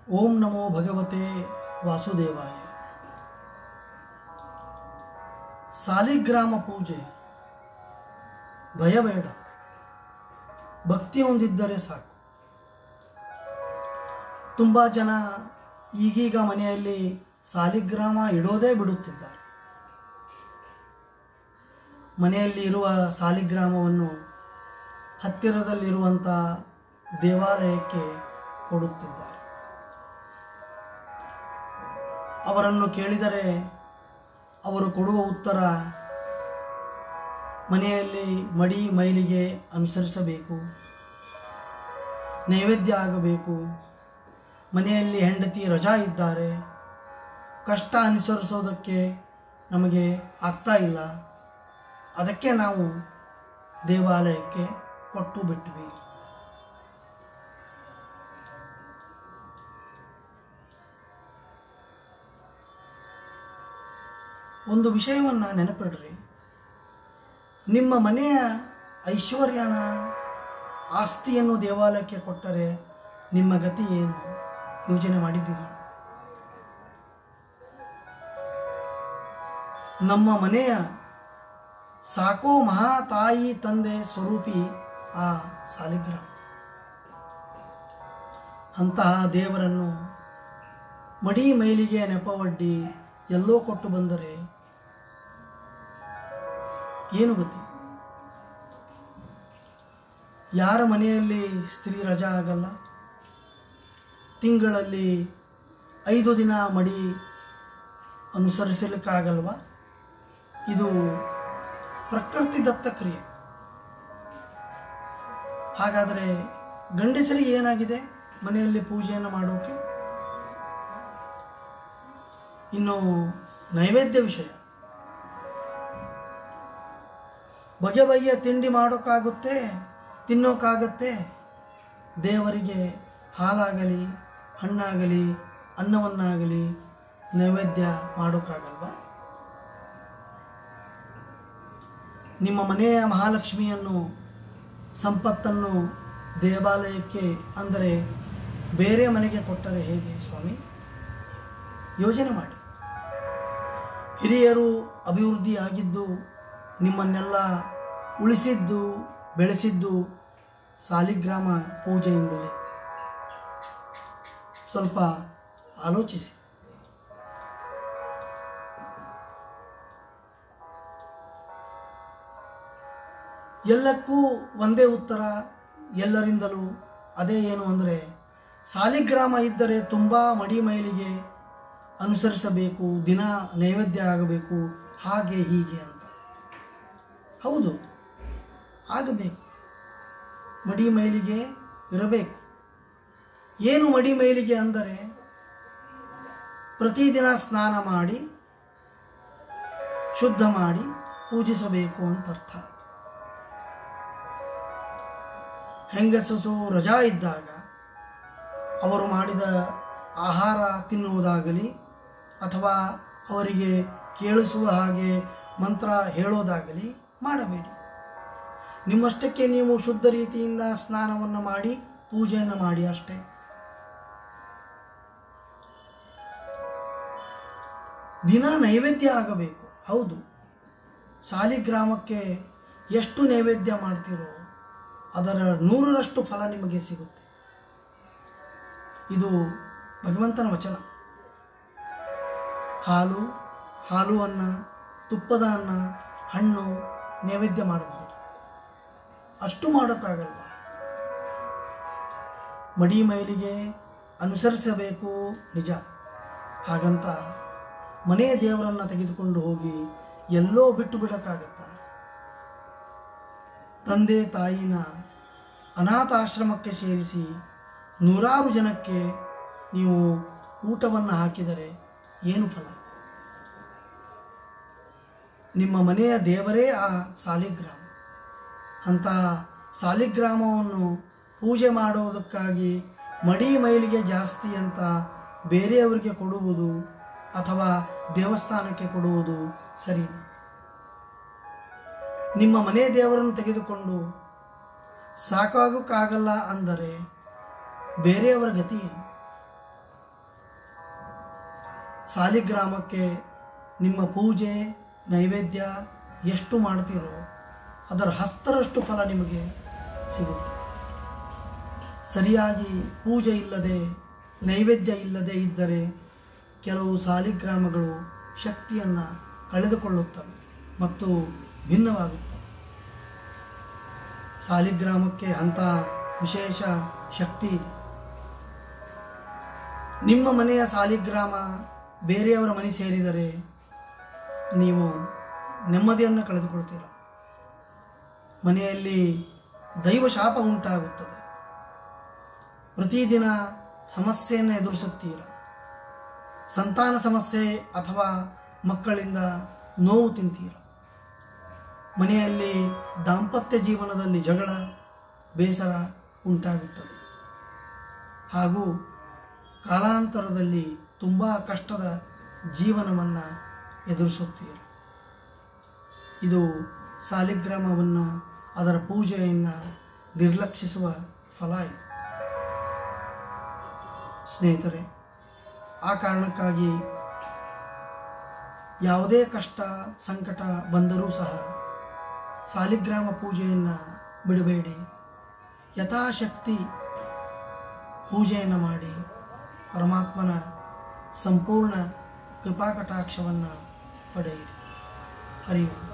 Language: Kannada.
ಓಂ ನಮೋ ಭಗವತೆ ವಾಸುದೇವಾಯ ಸಾಲಿಗ್ರಾಮ ಪೂಜೆ ಭಯ ಬೇಡ ಭಕ್ತಿ ಹೊಂದಿದ್ದರೆ ಸಾಕು ತುಂಬ ಜನ ಈಗೀಗ ಮನೆಯಲ್ಲಿ ಸಾಲಿಗ್ರಾಮ ಇಡೋದೇ ಬಿಡುತ್ತಿದ್ದಾರೆ ಮನೆಯಲ್ಲಿ ಇರುವ ಸಾಲಿಗ್ರಾಮವನ್ನು ಹತ್ತಿರದಲ್ಲಿರುವಂಥ ದೇವಾಲಯಕ್ಕೆ ಕೊಡುತ್ತಿದ್ದಾರೆ ಅವರನ್ನು ಕೇಳಿದರೆ ಅವರು ಕೊಡುವ ಉತ್ತರ ಮನೆಯಲ್ಲಿ ಮಡಿ ಮೈಲಿಗೆ ಅನುಸರಿಸಬೇಕು ನೈವೇದ್ಯ ಆಗಬೇಕು ಮನೆಯಲ್ಲಿ ಹೆಂಡತಿ ರಜಾ ಇದ್ದಾರೆ ಕಷ್ಟ ಅನುಸರಿಸೋದಕ್ಕೆ ನಮಗೆ ಆಗ್ತಾ ಇಲ್ಲ ಅದಕ್ಕೆ ನಾವು ದೇವಾಲಯಕ್ಕೆ ಕೊಟ್ಟು ಬಿಟ್ವಿ ಒಂದು ವಿಷಯವನ್ನು ನೆನಪಿಡ್ರಿ ನಿಮ್ಮ ಮನೆಯ ಐಶ್ವರ್ಯನ ಆಸ್ತಿಯನ್ನು ದೇವಾಲಯಕ್ಕೆ ಕೊಟ್ಟರೆ ನಿಮ್ಮ ಗತಿ ಏನು ಯೋಚನೆ ಮಾಡಿದ್ದೀರಾ ನಮ್ಮ ಮನೆಯ ಸಾಕೋ ಮಹಾ ತಾಯಿ ತಂದೆ ಸ್ವರೂಪಿ ಆ ಸಾಲಿಗ್ರಾಮ ಅಂತಹ ದೇವರನ್ನು ಮಡಿ ಮೈಲಿಗೆ ನೆಪವಡ್ಡಿ ಎಲ್ಲೋ ಕೊಟ್ಟು ಬಂದರೆ ಏನು ಗತಿ ಯಾರ ಮನೆಯಲ್ಲಿ ಸ್ತ್ರೀ ರಜಾ ಆಗಲ್ಲ ತಿಂಗಳಲ್ಲಿ ಐದು ದಿನ ಮಡಿ ಅನುಸರಿಸಲಿಕ್ಕಾಗಲ್ವ ಇದು ಪ್ರಕೃತಿ ದತ್ತ ಕ್ರಿಯೆ ಹಾಗಾದರೆ ಗಂಡಸರಿಗೆ ಏನಾಗಿದೆ ಮನೆಯಲ್ಲಿ ಪೂಜೆಯನ್ನು ಮಾಡೋಕೆ ಇನ್ನು ನೈವೇದ್ಯ ವಿಷಯ ಬಗೆ ಬಗೆಯ ತಿಂಡಿ ಮಾಡೋಕ್ಕಾಗುತ್ತೆ ತಿನ್ನೋಕ್ಕಾಗತ್ತೆ ದೇವರಿಗೆ ಹಾಲಾಗಲಿ ಹಣ್ಣಾಗಲಿ ಅನ್ನವನ್ನಾಗಲಿ ನೈವೇದ್ಯ ಮಾಡೋಕ್ಕಾಗಲ್ವಾ ನಿಮ್ಮ ಮನೆಯ ಮಹಾಲಕ್ಷ್ಮಿಯನ್ನು ಸಂಪತ್ತನ್ನು ದೇವಾಲಯಕ್ಕೆ ಅಂದರೆ ಬೇರೆ ಮನೆಗೆ ಕೊಟ್ಟರೆ ಹೇಗೆ ಸ್ವಾಮಿ ಯೋಚನೆ ಮಾಡಿ ಹಿರಿಯರು ಅಭಿವೃದ್ಧಿ ಆಗಿದ್ದು ನಿಮ್ಮನ್ನೆಲ್ಲ ಉಳಿಸಿದ್ದು ಬೆಳೆಸಿದ್ದು ಸಾಲಿಗ್ರಾಮ ಪೂಜೆಯಿಂದಲೇ ಸ್ವಲ್ಪ ಆಲೋಚಿಸಿ ಎಲ್ಲಕ್ಕೂ ಒಂದೇ ಉತ್ತರ ಎಲ್ಲರಿಂದಲೂ ಅದೇ ಏನು ಅಂದರೆ ಸಾಲಿಗ್ರಾಮ ಇದ್ದರೆ ತುಂಬ ಮಡಿ ಮೈಲಿಗೆ ಅನುಸರಿಸಬೇಕು ದಿನ ನೈವೇದ್ಯ ಆಗಬೇಕು ಹಾಗೆ ಹೀಗೆ ಅಂತ ಹೌದು ಆಗಬೇಕು ಮಡಿ ಮೈಲಿಗೆ ಇರಬೇಕು ಏನು ಮಡಿ ಮೈಲಿಗೆ ಅಂದರೆ ಪ್ರತಿದಿನ ಸ್ನಾನ ಮಾಡಿ ಶುದ್ಧ ಮಾಡಿ ಪೂಜಿಸಬೇಕು ಅಂತ ಅರ್ಥ ಹೆಂಗಸು ರಜಾ ಇದ್ದಾಗ ಅವರು ಮಾಡಿದ ಆಹಾರ ತಿನ್ನುವುದಾಗಲಿ ಅಥವಾ ಅವರಿಗೆ ಕೇಳಿಸುವ ಹಾಗೆ ಮಂತ್ರ ಹೇಳೋದಾಗಲಿ ಮಾಡಬೇಡಿ ನಿಮ್ಮಷ್ಟಕ್ಕೆ ನೀವು ಶುದ್ಧ ರೀತಿಯಿಂದ ಸ್ನಾನವನ್ನು ಮಾಡಿ ಪೂಜೆಯನ್ನು ಮಾಡಿ ಅಷ್ಟೇ ದಿನ ನೈವೇದ್ಯ ಆಗಬೇಕು ಹೌದು ಸಾಲಿಗ್ರಾಮಕ್ಕೆ ಎಷ್ಟು ನೈವೇದ್ಯ ಮಾಡ್ತೀರೋ ಅದರ ನೂರರಷ್ಟು ಫಲ ನಿಮಗೆ ಸಿಗುತ್ತೆ ಇದು ಭಗವಂತನ ವಚನ ಹಾಲು ಹಾಲು ಅನ್ನ ತುಪ್ಪದ ಅನ್ನ ಹಣ್ಣು ನೈವೇದ್ಯ ಮಾಡಬಹುದು ಅಷ್ಟು ಮಾಡೋಕ್ಕಾಗಲ್ವ ಮಡಿ ಮೈಲಿಗೆ ಅನುಸರಿಸಬೇಕು ನಿಜ ಹಾಗಂತ ಮನೆಯ ದೇವರನ್ನು ತೆಗೆದುಕೊಂಡು ಹೋಗಿ ಎಲ್ಲೋ ಬಿಟ್ಟು ಬಿಡೋಕ್ಕಾಗತ್ತ ತಂದೆ ತಾಯಿನ ಅನಾಥಾಶ್ರಮಕ್ಕೆ ಸೇರಿಸಿ ನೂರಾರು ಜನಕ್ಕೆ ನೀವು ಊಟವನ್ನು ಹಾಕಿದರೆ ಏನು ಫಲ ನಿಮ್ಮ ಮನೆಯ ದೇವರೇ ಆ ಸಾಲಿಗ್ರಾಮ ಅಂಥ ಸಾಲಿಗ್ರಾಮವನ್ನು ಪೂಜೆ ಮಾಡುವುದಕ್ಕಾಗಿ ಮಡಿ ಮೈಲಿಗೆ ಜಾಸ್ತಿ ಅಂತ ಬೇರೆಯವರಿಗೆ ಕೊಡುವುದು ಅಥವಾ ದೇವಸ್ಥಾನಕ್ಕೆ ಕೊಡುವುದು ಸರಿನಾ ನಿಮ್ಮ ಮನೆ ದೇವರನ್ನು ತೆಗೆದುಕೊಂಡು ಸಾಕಾಗೋಕ್ಕಾಗಲ್ಲ ಅಂದರೆ ಬೇರೆಯವರ ಗತಿ ಏನು ಸಾಲಿಗ್ರಾಮಕ್ಕೆ ನಿಮ್ಮ ಪೂಜೆ ನೈವೇದ್ಯ ಎಷ್ಟು ಮಾಡ್ತೀರೋ ಅದರ ಹತ್ತರಷ್ಟು ಫಲ ನಿಮಗೆ ಸಿಗುತ್ತೆ ಸರಿಯಾಗಿ ಪೂಜೆ ಇಲ್ಲದೆ ನೈವೇದ್ಯ ಇಲ್ಲದೆ ಇದ್ದರೆ ಕೆಲವು ಸಾಲಿಗ್ರಾಮಗಳು ಶಕ್ತಿಯನ್ನು ಕಳೆದುಕೊಳ್ಳುತ್ತವೆ ಮತ್ತು ಭಿನ್ನವಾಗುತ್ತವೆ ಸಾಲಿಗ್ರಾಮಕ್ಕೆ ಅಂಥ ವಿಶೇಷ ಶಕ್ತಿ ಇದೆ ನಿಮ್ಮ ಮನೆಯ ಸಾಲಿಗ್ರಾಮ ಬೇರೆಯವರ ಮನೆ ಸೇರಿದರೆ ನೀವು ನೆಮ್ಮದಿಯನ್ನು ಕಳೆದುಕೊಳ್ತೀರ ಮನೆಯಲ್ಲಿ ದೈವ ಶಾಪ ಉಂಟಾಗುತ್ತದೆ ಪ್ರತಿದಿನ ಸಮಸ್ಯೆಯನ್ನು ಎದುರಿಸುತ್ತೀರ ಸಂತಾನ ಸಮಸ್ಯೆ ಅಥವಾ ಮಕ್ಕಳಿಂದ ನೋವು ತಿಂತೀರ ಮನೆಯಲ್ಲಿ ದಾಂಪತ್ಯ ಜೀವನದಲ್ಲಿ ಜಗಳ ಬೇಸರ ಉಂಟಾಗುತ್ತದೆ ಹಾಗೂ ಕಾಲಾಂತರದಲ್ಲಿ ತುಂಬ ಕಷ್ಟದ ಜೀವನವನ್ನು ಎದುರಿಸುತ್ತೀರಿ ಇದು ಸಾಲಿಗ್ರಾಮವನ್ನು ಅದರ ಪೂಜೆಯನ್ನು ನಿರ್ಲಕ್ಷಿಸುವ ಫಲ ಇದು ಸ್ನೇಹಿತರೆ ಆ ಕಾರಣಕ್ಕಾಗಿ ಯಾವುದೇ ಕಷ್ಟ ಸಂಕಟ ಬಂದರೂ ಸಹ ಸಾಲಿಗ್ರಾಮ ಪೂಜೆಯನ್ನು ಬಿಡಬೇಡಿ ಯಥಾಶಕ್ತಿ ಪೂಜೆಯನ್ನು ಮಾಡಿ ಪರಮಾತ್ಮನ ಸಂಪೂರ್ಣ ಕೃಪಾಕಟಾಕ್ಷವನ್ನು ಪಡೆಯಿರಿ ಹರಿ ಓಂ